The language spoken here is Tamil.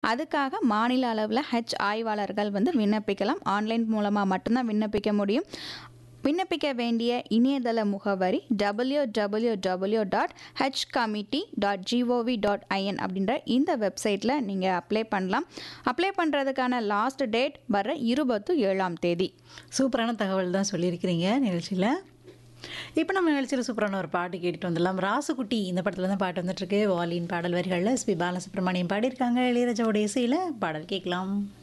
அதுக்காக மாநில அளவில் ஹெச் ஆய்வாளர்கள் வந்து விண்ணப்பிக்கலாம் ஆன்லைன் மூலமாக மட்டும்தான் விண்ணப்பிக்க முடியும் விண்ணப்பிக்க வேண்டிய இணையதள முகவரி W W W dot H committee dot GOV dot IN அப்படின்ற இந்த வெப்சைட்டில் நீங்கள் அப்ளை பண்ணலாம் அப்ளை பண்ணுறதுக்கான லாஸ்ட் டேட் வர இருபத்து ஏழாம் தேதி சூப்பரான தகவல் தான் சொல்லியிருக்கிறீங்க நிகழ்ச்சியில் இப்போ நம்ம நிகழ்ச்சியில் சூப்பரான ஒரு பாட்டு கேட்டுட்டு வந்துடலாம் ராசுகுட்டி இந்த படத்தில் தான் பாட்டு வந்துட்டுருக்கு வாலியின் பாடல் வரிகளில் எஸ்பி பாலசுப்ரமணியம் பாடியிருக்காங்க இளையராஜாவோட இசையில் பாடல் கேட்கலாம்